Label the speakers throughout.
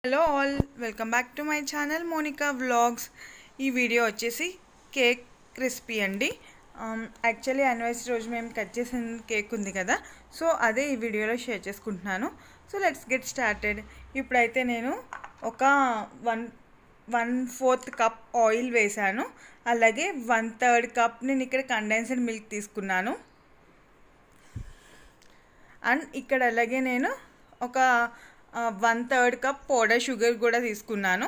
Speaker 1: hello all welcome back to my channel Monika vlogs ఈ video వచ్చేసి cake recipe అండి actually anniversary రోజు మేము కట్ చేసిన కేక్ ఉంది కదా సో అదే ఈ వీడియోలో షేర్ చేసుకుంటున్నాను సో లెట్స్ గెట్ స్టార్టెడ్ ఇప్పుడైతే నేను ఒక one one fourth cup oil వేసాను అలాగే వన్ థర్డ్ కప్ నేను ఇక్కడ కండెన్స్డ్ మిల్క్ తీసుకున్నాను అండ్ ఇక్కడ అలాగే నేను ఒక one third cup powder sugar కూడా తీసుకున్నాను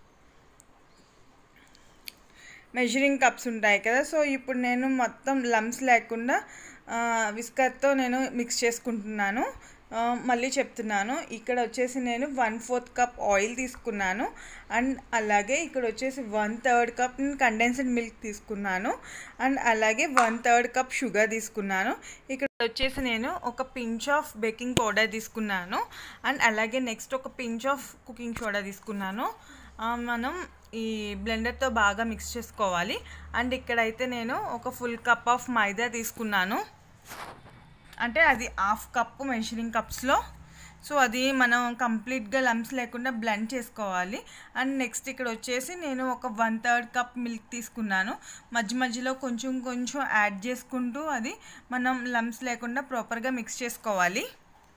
Speaker 1: మెజరింగ్ కప్స్ ఉంటాయి కదా సో ఇప్పుడు నేను మొత్తం లమ్స్ లేకుండా విస్కర్తో నేను మిక్స్ చేసుకుంటున్నాను మళ్ళీ చెప్తున్నాను ఇక్కడ వచ్చేసి నేను వన్ ఫోర్త్ కప్ ఆయిల్ తీసుకున్నాను అండ్ అలాగే ఇక్కడ వచ్చేసి one third cup condensed milk తీసుకున్నాను అండ్ అలాగే వన్ థర్డ్ కప్ షుగర్ తీసుకున్నాను ఇక్కడ వచ్చేసి నేను ఒక పించ్ ఆఫ్ బేకింగ్ పౌడర్ తీసుకున్నాను అండ్ అలాగే నెక్స్ట్ ఒక పించ్ ఆఫ్ కుకింగ్ సోడా తీసుకున్నాను మనం ఈ బ్లెండర్తో బాగా మిక్స్ చేసుకోవాలి అండ్ ఇక్కడైతే నేను ఒక ఫుల్ కప్ ఆఫ్ మైదా తీసుకున్నాను అంటే అది హాఫ్ కప్ మెషరింగ్ కప్స్లో సో అది మనం కంప్లీట్గా లమ్స్ లేకుండా బ్లెండ్ చేసుకోవాలి అండ్ నెక్స్ట్ ఇక్కడ వచ్చేసి నేను ఒక వన్ థర్డ్ కప్ మిల్క్ తీసుకున్నాను మధ్య మధ్యలో కొంచెం కొంచెం యాడ్ చేసుకుంటూ అది మనం లమ్స్ లేకుండా ప్రాపర్గా మిక్స్ చేసుకోవాలి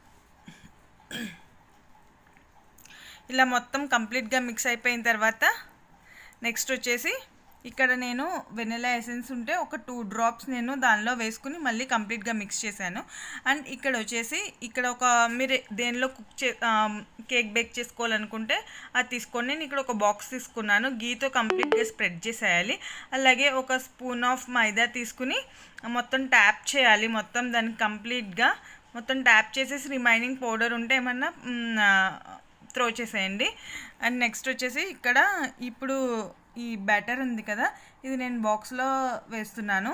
Speaker 1: ఇలా మొత్తం కంప్లీట్గా మిక్స్ అయిపోయిన తర్వాత నెక్స్ట్ వచ్చేసి ఇక్కడ నేను వెనిలా ఎసెన్స్ ఉంటే ఒక టూ డ్రాప్స్ నేను దానిలో వేసుకుని మళ్ళీ కంప్లీట్గా మిక్స్ చేశాను అండ్ ఇక్కడ వచ్చేసి ఇక్కడ ఒక మీరు దేనిలో కుక్ చే కేక్ బేక్ చేసుకోవాలనుకుంటే అది తీసుకొని నేను ఇక్కడ ఒక బాక్స్ తీసుకున్నాను గీతో కంప్లీట్గా స్ప్రెడ్ చేసేయాలి అలాగే ఒక స్పూన్ ఆఫ్ మైదా తీసుకుని మొత్తం ట్యాప్ చేయాలి మొత్తం దానికి కంప్లీట్గా మొత్తం ట్యాప్ చేసేసి రిమైనింగ్ పౌడర్ ఉంటే ఏమన్నా త్రో చేసేయండి అండ్ నెక్స్ట్ వచ్చేసి ఇక్కడ ఇప్పుడు ఈ బ్యాటర్ ఉంది కదా ఇది నేను బాక్స్లో వేస్తున్నాను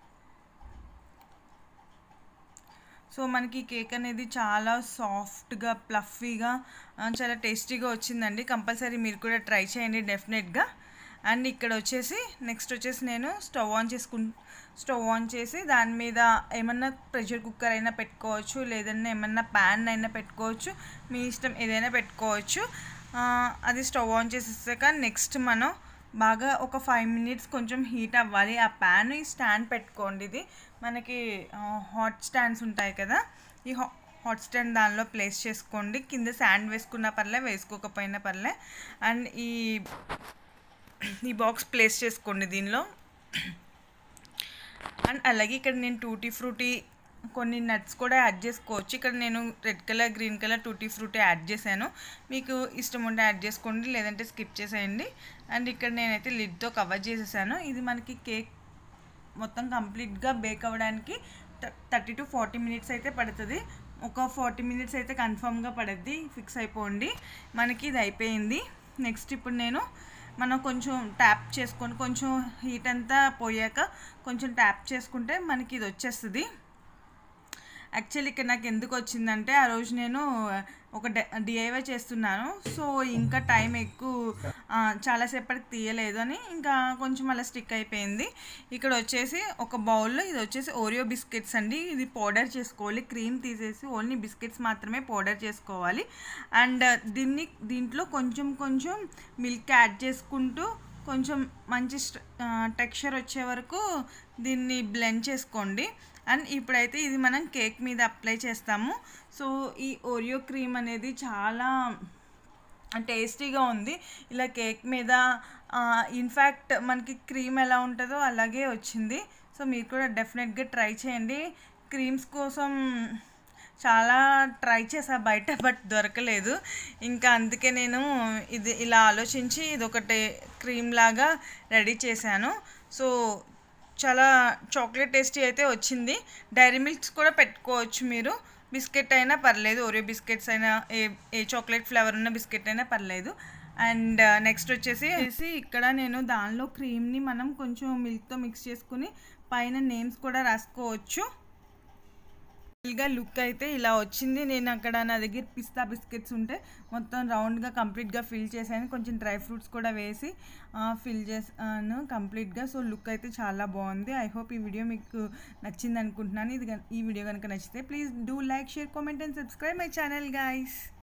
Speaker 1: సో మనకి కేక్ అనేది చాలా సాఫ్ట్గా ప్లఫీగా చాలా టేస్టీగా వచ్చిందండి కంపల్సరీ మీరు కూడా ట్రై చేయండి డెఫినెట్గా అండ్ ఇక్కడ వచ్చేసి నెక్స్ట్ వచ్చేసి నేను స్టవ్ ఆన్ చేసుకు స్టవ్ ఆన్ చేసి దాని మీద ఏమన్నా ప్రెషర్ కుక్కర్ అయినా పెట్టుకోవచ్చు లేదన్నా ఏమన్నా ప్యాన్ అయినా పెట్టుకోవచ్చు మీ ఇష్టం ఏదైనా పెట్టుకోవచ్చు అది స్టవ్ ఆన్ చేసేసాక నెక్స్ట్ మనం బాగా ఒక ఫైవ్ మినిట్స్ కొంచెం హీట్ అవ్వాలి ఆ ప్యాన్ ఈ స్టాండ్ పెట్టుకోండి ఇది మనకి హాట్ స్టాండ్స్ ఉంటాయి కదా ఈ హాట్ స్టాండ్ దానిలో ప్లేస్ చేసుకోండి కింద శాండ్ వేసుకున్న పర్లే వేసుకోకపోయినా పర్లే అండ్ ఈ ఈ బాక్స్ ప్లేస్ చేసుకోండి దీనిలో అండ్ అలాగే ఇక్కడ నేను టూటీ ఫ్రూటీ కొన్ని నట్స్ కూడా యాడ్ చేసుకోవచ్చు ఇక్కడ నేను red colour green colour tutti frutti add చేశాను మీకు ఇష్టం ఉంటే యాడ్ చేసుకోండి లేదంటే స్కిప్ చేసేయండి అండ్ ఇక్కడ నేనైతే లిడ్తో కవర్ చేసేసాను ఇది మనకి కేక్ మొత్తం కంప్లీట్గా బేక్ అవ్వడానికి థర్టీ టు ఫార్టీ మినిట్స్ అయితే పడుతుంది ఒక ఫార్టీ మినిట్స్ అయితే కన్ఫామ్గా పడుద్ది ఫిక్స్ అయిపోండి మనకి ఇది అయిపోయింది నెక్స్ట్ ఇప్పుడు నేను మనం కొంచెం ట్యాప్ చేసుకొని కొంచెం హీట్ అంతా పోయాక కొంచెం ట్యాప్ చేసుకుంటే మనకి ఇది వచ్చేస్తుంది యాక్చువల్లీ ఇక్కడ నాకు ఎందుకు వచ్చిందంటే ఆ రోజు నేను ఒక డిఐవై చేస్తున్నాను సో ఇంకా టైం ఎక్కువ చాలాసేపటికి తీయలేదు అని ఇంకా కొంచెం అలా స్టిక్ అయిపోయింది ఇక్కడ వచ్చేసి ఒక బౌల్లో ఇది వచ్చేసి ఓరియో బిస్కెట్స్ అండి ఇది పౌడర్ చేసుకోవాలి క్రీమ్ తీసేసి ఓన్లీ బిస్కెట్స్ మాత్రమే పౌడర్ చేసుకోవాలి అండ్ దీన్ని దీంట్లో కొంచెం కొంచెం మిల్క్ యాడ్ చేసుకుంటూ కొంచెం మంచి టెక్స్చర్ వచ్చే వరకు దీన్ని బ్లెండ్ చేసుకోండి అండ్ ఇప్పుడైతే ఇది మనం కేక్ మీద అప్లై చేస్తాము సో ఈ ఓరియో క్రీమ్ అనేది చాలా టేస్టీగా ఉంది ఇలా కేక్ మీద ఇన్ఫ్యాక్ట్ మనకి క్రీమ్ ఎలా ఉంటుందో అలాగే వచ్చింది సో మీరు కూడా డెఫినెట్గా ట్రై చేయండి క్రీమ్స్ కోసం చాలా ట్రై చేసా బయట బట్ దొరకలేదు ఇంకా అందుకే నేను ఇది ఇలా ఆలోచించి ఇది ఒకటి క్రీమ్ లాగా రెడీ చేశాను సో చాలా చాక్లెట్ టేస్టీ అయితే వచ్చింది డైరీ మిల్క్స్ కూడా పెట్టుకోవచ్చు మీరు బిస్కెట్ అయినా పర్లేదు ఓరియో బిస్కెట్స్ అయినా ఏ ఏ చాక్లెట్ ఫ్లేవర్ ఉన్న బిస్కెట్ అయినా పర్లేదు అండ్ నెక్స్ట్ వచ్చేసి ఇక్కడ నేను దానిలో క్రీమ్ని మనం కొంచెం మిల్క్తో మిక్స్ చేసుకుని పైన నేమ్స్ కూడా రాసుకోవచ్చు గా లుక్ అయితే ఇలా వచ్చింది నేను అక్కడ నా దగ్గర పిస్తా బిస్కెట్స్ ఉంటే మొత్తం రౌండ్గా కంప్లీట్గా ఫిల్ చేశాను కొంచెం డ్రై ఫ్రూట్స్ కూడా వేసి ఫిల్ చేశాను కంప్లీట్గా సో లుక్ అయితే చాలా బాగుంది ఐ హోప్ ఈ వీడియో మీకు నచ్చింది అనుకుంటున్నాను ఇది ఈ వీడియో కనుక నచ్చితే please do like share comment and subscribe my channel guys